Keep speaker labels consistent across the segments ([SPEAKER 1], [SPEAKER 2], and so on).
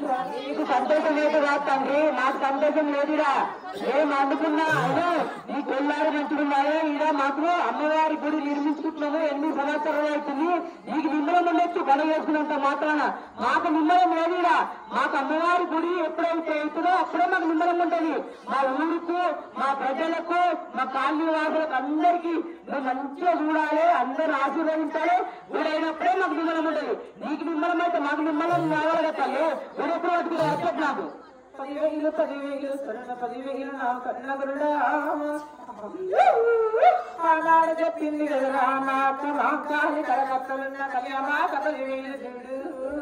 [SPEAKER 1] నీకు సంతోషం లేదు కాదు తండ్రి నాకు సంతోషం లేదురా ఏం అందుకున్నా అయినా నీ కొల్లారు మంచుకున్నాయో ఈడ మాకు అమ్మవారి గుడి నిర్మించుకుంటున్నాము ఎనిమిది సంవత్సరాలు అవుతుంది నీకు నిమ్మలం ఉండొచ్చు గడ వేసుకున్నంత మాత్రాన మాకు నిమ్మలం లేదురా మాకు అమ్మవారి గుడి ఎప్పుడైతే అవుతుందో అప్పుడే మాకు నిమ్మలం ఉంటుంది మా ఊరుకు మా ప్రజలకు మా కాలనీ వాసులకు అందరికీ నువ్వు మంచిగా చూడాలి అందరూ ఆశీర్వదించాలి గుడి అయినప్పుడే మాకు నిమ్మలం ఉంటుంది నీకు నిమ్మలం అయితే మాకు నిమ్మలం కావాలి కదా తల్లి గుడి ఎప్పుడు పట్టుకుని చెప్పు నాకు
[SPEAKER 2] పదివేలు పదివేలు స్వర్ణ పదివేలు నా కన్నగురుడా ఆనాడు చెప్పింది కదరా నాకు నా కాలి కలకత్తలున్న కళ్యామాత పదివేలు చూడు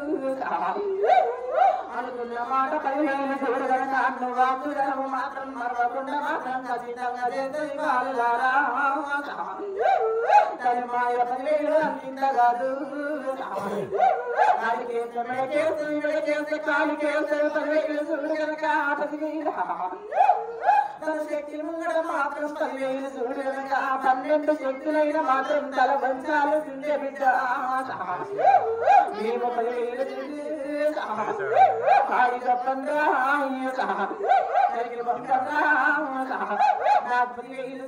[SPEAKER 2] అనుకున్న మాట పదివేలు చూడు కనుక అన్ను వాకు ధనము మాత్రం మరవకుండా మాత్రం ఖచ్చితంగా చేస్తుంది వాళ్ళారా తలమాయ పదివేలు అంత కాదు కాలికేస్తే మెడకేస్తే మెడకేస్తే కాలికేస్తే పదివేలు చూడు కనుక పదివేలు తన శక్తులు ముంగడ మాత్రం పదివేలు చూడు కనుక పన్నెండు శక్తులైన మాత్రం తల వంచాలు తింటే బిడ్డ మేము పదివేలు కాడి తప్పంగా జరిగిన పంపంగా నాకు పదివేలు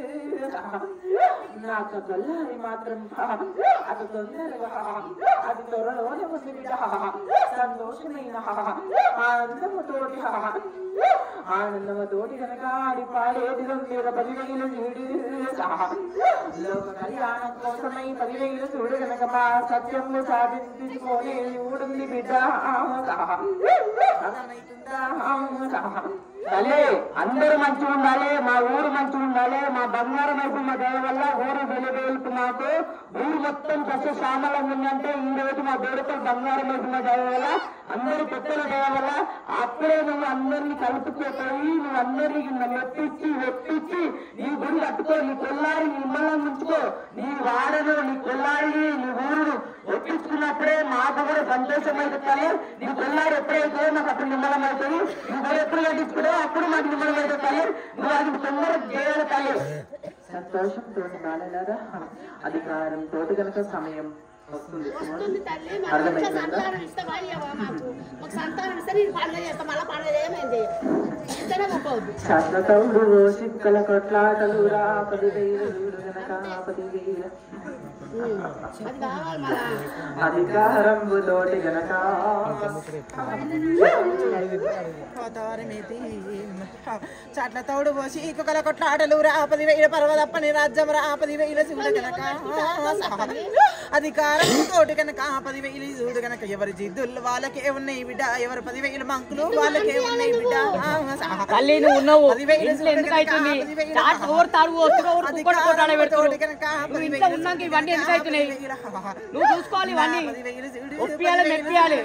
[SPEAKER 2] నాకు గల్లారి మాత్రం అది తొందరగా అది త్వరలోనే ఉంది బిడ్డ సంతోషమైన ఆనందముతోటి ఆనందముతోటి కనుక ఆడి పాడేది మీద పదివేలు చూడు లోక కళ్యాణం కోసమై పదివేలు చూడు కనుక మా సత్యము సాధించుకొని ఊడుంది బిడ్డ అర్థమవుతుందా
[SPEAKER 1] తల్లి అందరూ మంచిగా ఉండాలి మా ఊరు మంచిగా ఉండాలి మా బంగారం వైపు మా దయ వల్ల ఊరు వెలువేలుపు మాకు ఊరు మొత్తం సస్య శ్యామలంగా ఉందంటే ఈ రోజు మా దేవతలు బంగారం వైపు మా దయ వల్ల అందరి పెద్దల దయ వల్ల అప్పుడే నువ్వు అందరినీ కలుపుకోపోయి నువ్వు అందరినీ మెప్పించి వెప్పించి నీ గుడి కట్టుకో నీ కొల్లారి నీ ఇమ్మలం ఉంచుకో నీ వాడను నీ కొల్లారిని నీ ఊరును ఒప్పించుకున్నప్పుడే మాకు కూడా సంతోషం అవుతుంది నీ కొల్లారి ఎప్పుడైతే నాకు అప్పుడు నిమ్మలం అవుతుంది నువ్వు కూడా ఎప్పుడు కట్టించుకుంటే అప్పుడు మాకు నిమ్మలం అవుతుంది తల్లి నువ్వు అది తొందరగా చేయాలి తల్లి
[SPEAKER 2] సంతోషంతో బాలలారా అధికారంతో కనుక సమయం వస్తుంది
[SPEAKER 3] వస్తుంది తల్లి మరి మంచిగా సంతానం ఇస్తావా ఇవ్వవా మాకు మాకు సంతానం ఇస్తే నేను పండుగ చేస్తాం మళ్ళీ పండుగ ఏమైంది ఇస్తేనే మొక్కవద్దు
[SPEAKER 2] శాశ్వతౌడు సిక్కల కొట్లాటలు రా పదివేలు చూడు గనక పదివేలు
[SPEAKER 3] అది కావాలి మళ్ళా
[SPEAKER 2] అధికారంబు తోటి గనక చాట్ల తౌడు పోసి కుక్కల కొట్లాటలు రా పదివేల పర్వతప్పని రాజ్యం రా పదివేల చూడు గనక అధికారం తోటి గనక పదివేలు చూడు గనక ఎవరి జిద్దులు వాళ్ళకే ఉన్నాయి బిడ్డ ఎవరి పదివేలు మంకులు వాళ్ళకే ఉన్నాయి బిడ్డ
[SPEAKER 4] తల్లి నువ్వు ఉన్నావు
[SPEAKER 2] పదివేలు
[SPEAKER 4] ఇంట్లో ఎందుకు అవుతుంది చాట్ ఓరు తాడు వస్తుగా ఓరు కుక్కడు కొట్టాడ పెడుతున్నావు నువ్వు ఇంట్లో ఉన్నాక ఇవన్నీ ఎందుకు అవుతున్నాయి నువ్వు చూసుకోవాలి ఇవన్నీ ఒప్పియాలి మెప్పియాలి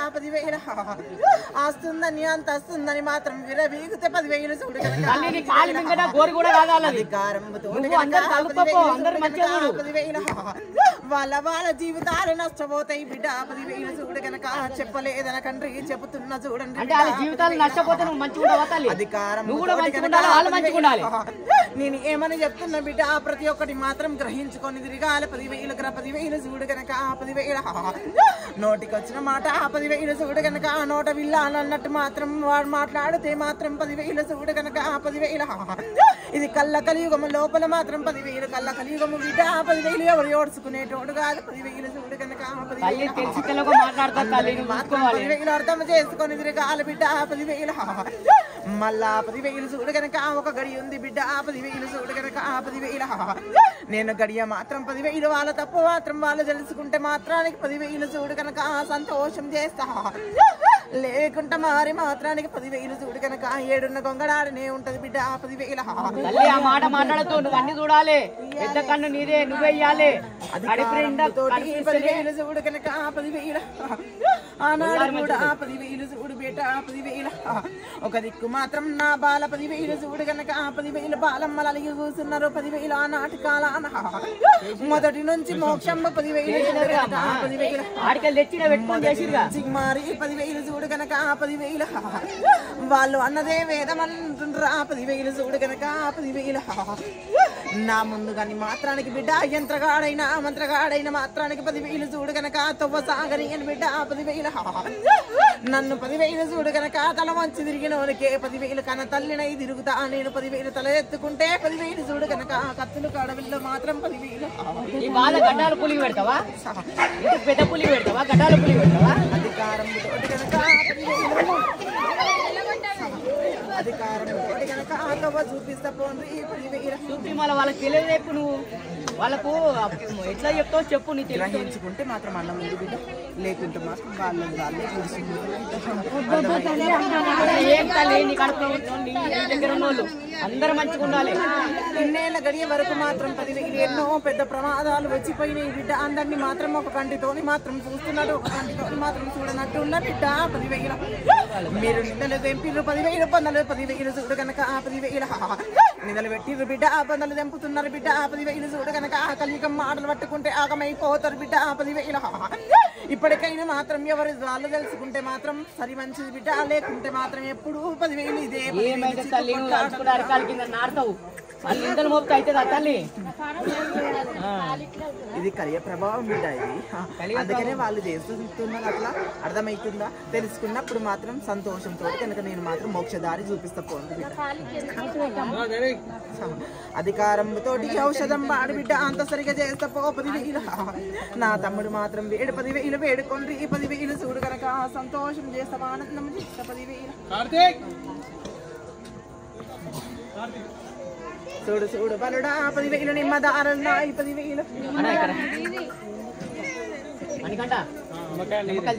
[SPEAKER 2] ఆస్తుందని అంత వస్తుందని మాత్రం విరవీగితే పదివేలు చూడు కనుక
[SPEAKER 4] తల్లి నీ కాలి మింగట గోరు కూడా కాదాలి
[SPEAKER 2] అధికారంతో
[SPEAKER 4] నువ్వు అందరు కలుపుకోపో అందరు మంచిగా చూడు
[SPEAKER 2] పదివేలు వాళ్ళ వాళ్ళ జీవితాలు నష్టపోతాయి బిడ్డ పదివేలు చూడు కనుక చెప్పలేదన కండ్రి చెబుతున్నా చూడండి
[SPEAKER 4] అంటే వాళ్ళ జీవితాలు నష్టపోతే నువ్వు మంచిగా ఉండవా తల్లి
[SPEAKER 2] అధికారం
[SPEAKER 4] నువ్వు కూడా మంచిగా ఉండాలి వాళ్ళు మంచిగా ఉండాలి
[SPEAKER 2] నేను ఏమని చెప్తున్నా బిడ్డ ప్రతి ఒక్కటి మాత్రం గ్రహించుకొని తిరగాలి పదివేలు గ్ర పదివేలు చూడు గనక పదివేల నోటికి వచ్చిన మాట పదివేలు చూడు గనక నోట విల్లాలి అన్నట్టు మాత్రం వాడు మాట్లాడితే మాత్రం పదివేలు చూడు గనక పదివేల ఇది కళ్ళ కలియుగము లోపల మాత్రం పదివేలు కళ్ళ కలియుగము బిడ్డ పదివేలు ఎవరు ఓడ్చుకునేటోడు కాదు పదివేలు చూడు గనక
[SPEAKER 4] తల్లి
[SPEAKER 2] పదివేలు
[SPEAKER 4] తెలిసి తెలక మాట్లాడతారు తల్లి నువ్వు
[SPEAKER 2] మాత్రం
[SPEAKER 4] చూసుకోవాలి
[SPEAKER 2] పదివేలు అర్థం చేసుకొని తిరగాలి బిడ్డ పదివేలు మళ్ళా పదివేలు చూడు గనక ఒక గడి ఉంది బిడ్డ పదివేలు చూడు గనక పదివేలు నేను గడియ మాత్రం పదివేలు వాళ్ళ తప్పు మాత్రం వాళ్ళు తెలుసుకుంటే మాత్రానికి పదివేలు చూడు గనక సంతోషం చేస్తా లేకుంటే మారి మాత్రానికి పదివేలు చూడు గనక ఏడున్న గొంగడాడనే ఉంటది బిడ్డ పదివేల
[SPEAKER 4] తల్లి ఆ మాట మాట్లాడుతూ నువ్వు అన్ని చూడాలి పెద్ద కన్ను నీదే నువ్వే ఇయ్యాలి కడుపు నిండా
[SPEAKER 2] తోటి
[SPEAKER 4] కనిపిస్తేనే
[SPEAKER 2] పదివేలు చూడు కనుక పదివేల ఆనాడు కూడా పదివేలు చూడు బేట పదివేల ఒక దిక్కు మాత్రం నా బాల పదివేలు చూడు గనక పదివేలు బాలమ్మలు అలిగి కూర్చున్నారు పదివేలు ఆనాటి కాలాన మొదటి నుంచి మోక్షం పదివేలు చూడు గనక పదివేల
[SPEAKER 4] ఆడికెళ్ళి తెచ్చిన పెట్టుకొని చేసిరుగా
[SPEAKER 2] మారి పదివేలు చూడు గనక పదివేలు వాళ్ళు అన్నదే వేదం అంటుండ్రా పదివేలు చూడు గనక పదివేలు నా ముందు కానీ మాత్రానికి బిడ్డ యంత్రగాడైనా మంత్రగాడైన మాత్రానికి పదివేలు చూడు గనక తొవ్వ సాగని అని బిడ్డ పదివేలు నన్ను పదివేలు చూడు గనక తల మంచి తిరిగిన వానికే పదివేలు కన తల్లినై తిరుగుతా నేను పదివేలు తల ఎత్తుకుంటే పదివేలు చూడు గనక కత్తులు కడవిల్లో మాత్రం పదివేలు
[SPEAKER 4] ఈ బాధ గడ్డాల పులికి పెడతావా ఇంటికి పెద్ద పులికి పెడతావా గడ్డాల పులికి పెడతావా
[SPEAKER 2] అధికారం తోటి గనక పదివేలు అధికారం తోటి గనక ఆటవ చూపిస్తా పోండి ఈ పదివేలు
[SPEAKER 4] చూపి మళ్ళీ వాళ్ళకి తెలియదు చెప్పు నువ్వు వాళ్ళకు ఎట్లా చెప్తావు చెప్పు నీ తెలియదు
[SPEAKER 2] గ్రహించుకుంటే మాత్రం అన్నం ఉంది బిడ్డ లేకుంటే మాత్రం వాళ్ళది వాళ్ళే
[SPEAKER 4] ఏం తల్లి నీ కడుపులో ఉన్న నీ నీ దగ్గర ఉన్న వాళ్ళు అందరూ మంచిగా ఉండాలి
[SPEAKER 2] ఇన్నేళ్ల గడియ వరకు మాత్రం పదివేలు ఎన్నో పెద్ద ప్రమాదాలు వచ్చిపోయినాయి బిడ్డ అందరినీ మాత్రం ఒక కంటితోని మాత్రం చూస్తున్నాడు ఒక కంటితోని మాత్రం చూడనట్టు ఉన్న బిడ్డ పదివేలు మీరు నిందలు తెంపిర్రు పదివేలు పొందలు పదివేలు చూడు కనుక ఆ పదివేలు నిందలు పెట్టిర్రు బిడ్డ ఆ పొందలు తెంపుతున్నారు బిడ్డ ఆ పదివేలు చూడు కనుక ఆ కలియుగం మాటలు పట్టుకుంటే ఆగమైపోతారు బిడ్డ ఆ పదివేలు ఇప్పటికైనా మాత్రం ఎవరు వాళ్ళు తెలుసుకుంటే మాత్రం సరి మంచిది బిడ్డ లేకుంటే మాత్రం ఎప్పుడు పదివేలు ఇదే పదివేలు
[SPEAKER 4] ఏమైతే తల్లి నువ్వు నడుచుకుంటే అరకాల కింద నాడతావు వాళ్ళు ఇంతలు మోపుతా అవుతుందా తల్లి ఆ.
[SPEAKER 2] ఇది కలియ ప్రభావం బిడ్డ ఇది అందుకనే వాళ్ళు చేస్తున్నారు అట్లా అర్థమవుతుందా తెలుసుకున్నప్పుడు మాత్రం సంతోషంతో కనుక నేను మాత్రం మోక్షదారి చూపిస్తా పోండి బిడ్డ అధికారంతో ఔషధం వాడి బిడ్డ అంత సరిగా చేస్తా పో పది వేలు నా తమ్ముడు మాత్రం వేడు పది వేలు వేడుకోండి ఈ పది వేలు చూడు కనుక సంతోషం చేస్తా ఆనందం చేస్తా పది వేలు చూడు చూడు బలుడా పది వేలు నిమ్మదారన్నా ఈ పది వేలు
[SPEAKER 4] అన్నా ఇక్కడ మణికంట నిమ్మకాయలు